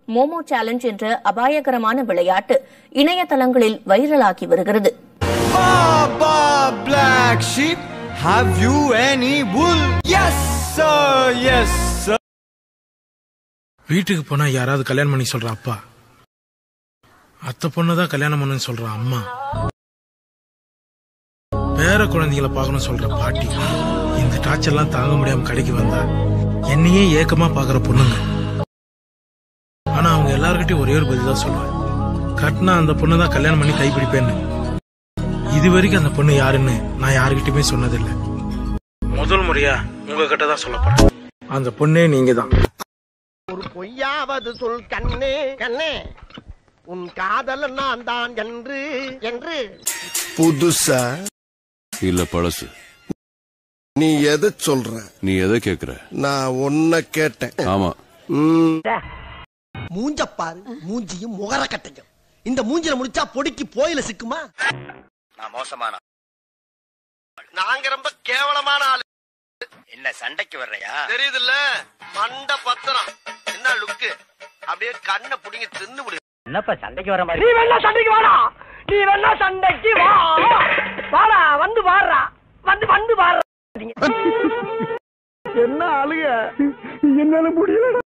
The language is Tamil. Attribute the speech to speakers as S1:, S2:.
S1: மோமோ சேலஞ்ச் என்ற அபாயகரமான விளையாட்டு இணையதளங்களில் வைரலாகி வருகிறது
S2: Baba Black Sheep, have you any wool? Yes, sir, yes, sir.
S3: வீட்டுக்கு போனா யாராவது கல்யாணம் பண்ணி சொல்ற அப்பா அத்தை பொண்ணு தான் கல்யாணம் பண்ணுன்னு சொல்ற அம்மா பேர குழந்தைகளை பார்க்கணும் சொல்ற பாட்டி இந்த டார்ச்சர்லாம் தாங்க முடியாம கடைக்கு வந்தா என்னையே ஏக்கமா பாக்குற பொண்ணுங்க ஆனா அவங்க எல்லார்கிட்டயும் ஒரே ஒரு பதில் தான் சொல்லுவேன் கட்டினா அந்த பொண்ணு தான் கல்யாணம் பண்ணி கைப்பிடிப்பேன்னு இது வரைக்கும் அந்த பொண்ணு யாருன்னு நான் யாருகிட்டயுமே சொன்னதில்லை முதல் முறையா உங்ககிட்ட தான் சொல்ல போறேன் அந்த பொண்ணே நீங்க தான்
S4: ஒரு பொய்யாவது சொல் கண்ணே கண்ணே உன் காதல் நான் தான் என்று என்று
S5: புதுசா
S6: இல்ல பழசு
S5: நீ எதை சொல்ற
S6: நீ எதை கேக்குற
S5: நான் உன்னை கேட்டேன்
S6: ஆமா
S5: ம்,
S4: மூஞ்ச பாரு மூஞ்சியும் முகர கட்டையும் இந்த மூஞ்சில முடிச்சா பொடிக்கு போயில சிக்குமா
S7: நான் மோசமான
S4: நாங்க ரொம்ப கேவலமான ஆளு
S7: என்ன சண்டைக்கு வர்றையா
S4: தெரியுதுல்ல மண்ட பத்திரம் என்ன லுக்கு அப்படியே கண்ணை புடிங்கி தின்னு முடியும்
S7: என்னப்பா சண்டைக்கு வர மாதிரி
S4: நீ வேணா சண்டைக்கு வாடா நீ வேணா சண்டைக்கு வா வாடா வந்து பாடுறா வந்து வந்து பாடுறா என்ன ஆளுங்க என்னால முடியல